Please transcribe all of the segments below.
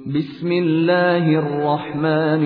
بسم الله الرحمن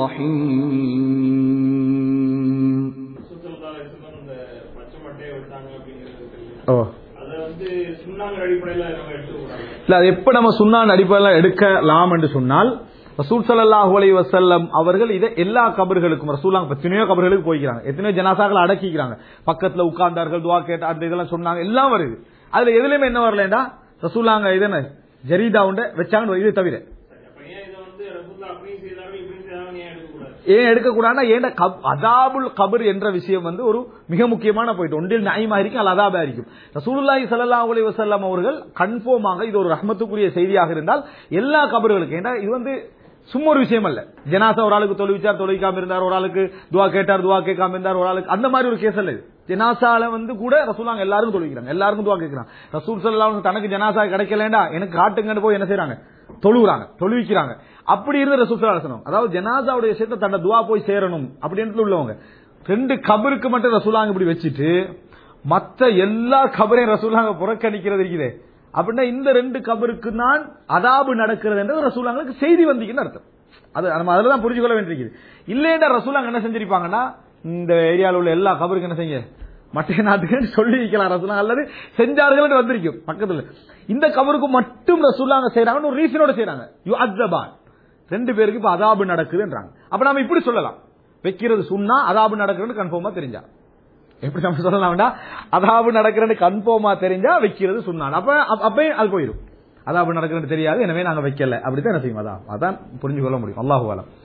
الرحيم சுத்தலத்தால இந்த பச்சை மட்டையை விட்டாங்க அப்படிங்கிறது தெரியும் ஓ அதை வந்து சுண்ணாங்க அடிப்படையில நம்ம எடுத்துக்கூடாது இல்ல அது எப்ப நம்ம சுன்னான் அடிப்படையில் எடுக்கலாம் என்று சொன்னால் ரசூல் ஸல்லல்லாஹு அலைஹி வஸல்லம் அவர்கள் இதை எல்லா கபர்களுக்கும் ரசூலாங்க எத்தனையோ கபர்களுக்கு போய்க்கிறாங்க எத்தனையோ ஜனாசாக்களை அடக்கிக்கிறாங்க பக்கத்துல உட்கார்ந்தார்கள் துவா கேட்ட அந்த இதெல்லாம் சொன்னாங்க எல்லாம் வருது அதுல எதுலயுமே என்ன வரலடா ரசூலாங்க இது என்ன ஜரீதா உண்ட வச்சாங்க இது தவிர அப்ப ஏன் இதை வந்து ரசூல்லா அப்படியும் செய்தார்கள் இப்படியும் செய்தார்கள் ஏன் எடுக்கக்கூடாது ஏன் எடுக்கக்கூடாதுன்னா ஏன்டா கப் அதாபுல் கபர் என்ற விஷயம் வந்து ஒரு மிக முக்கியமான பாயிண்ட் ஒன்றில் நயமா இருக்கும் அல்ல அதாபா இருக்கும் ரசூலுல்லாஹி ஸல்லல்லாஹு அலைஹி வஸல்லம் அவர்கள் கன்ஃபார்மாக இது ஒரு ரஹ்மத்துக்குரிய செய்தியாக இருந்தால் எல்லா கபர்களுக்கும் ஏன்னா இது வந்து சும்மா ஒரு விஷயம் அல்ல ஜனாசா ஒரு ஆளுக்கு தொழுவிச்சார் தொழுவிக்காம இருந்தார் ஒரு ஆளுக்கு துவா கேட்டார் துவா கேட்காம இருந்தார் ஒரு ஆளுக்கு அந்த மாதிரி ஒரு கேஸ் அல்ல இது ஜனாசால வந்து கூட ரசூலாங்க எல்லாருக்கும் தொழுவிக்கிறாங்க எல்லாருக்கும் துவா கேட்கிறாங்க ரசூல் ஸல்லல்லாஹு அலைஹி வஸல்லம் தனக்கு ஜனாசா கிடைக்கலண்டா எனக்கு காட்டுங்கன்னு போய் என்ன செய்றாங்க தொழுகிறாங்க தொழுவிக்கிறாங்க அப்படி இருந்த ரசூல் ஸல்லல்லாஹு அலைஹி வஸல்லம் அதாவது ஜனாசாவுடைய விஷயத்தை தன்னை துவா போய் சேரணும் அப்படின்ட்டு உள்ளவங்க ரெண்டு கபருக்கு மட்டும் ரசூலாங்க இப்படி வச்சுட்டு மத்த எல்லா கபரையும் ரசூலாங்க புறக்கணிக்கிறது இருக்குதே அப்படின்னா இந்த ரெண்டு கபருக்கு தான் அதாபு நடக்கிறது என்று ரசூலாங்களுக்கு செய்தி வந்தீங்கன்னு அர்த்தம் அது நம்ம அதில் தான் புரிஞ்சு கொள்ள வேண்டியிருக்குது இல்லைன்னா ரசூலாங்க என்ன செஞ்சிருப்பாங்கன்னா இந்த ஏரியாவில் உள்ள எல்லா கபருக்கு என்ன செய்யுங்க மற்ற நாட்டுக்கு சொல்லி வைக்கலாம் ரசூலாங்க அல்லது செஞ்சார்கள் வந்திருக்கும் பக்கத்துல இந்த கபருக்கு மட்டும் ரசூலாங்க செய்யறாங்கன்னு ஒரு ரீசனோட செய்யறாங்க யூ அத்ஜபான் ரெண்டு பேருக்கு இப்ப அதாபு நடக்குதுன்றாங்க அப்ப நாம இப்படி சொல்லலாம் வைக்கிறது சுண்ணா அதாபு நடக்குதுன்னு கன்ஃபார்மா தெரிஞ்சா எப்படி நம்ம சொல்லலாம் வேண்டாம் அதாபு நடக்கிறது கன்ஃபார்மா தெரிஞ்சா வைக்கிறது சுண்ணான் அப்ப அப்ப- அப்பயும் அது போயிடும் அதாபு நடக்கிறது தெரியாது எனவே நாங்க வைக்கல அப்படித்தான் என்ன செய்யும் அதான் அதான் புரிஞ்சு கொள்ள முடியும் அல்லாஹு அலம்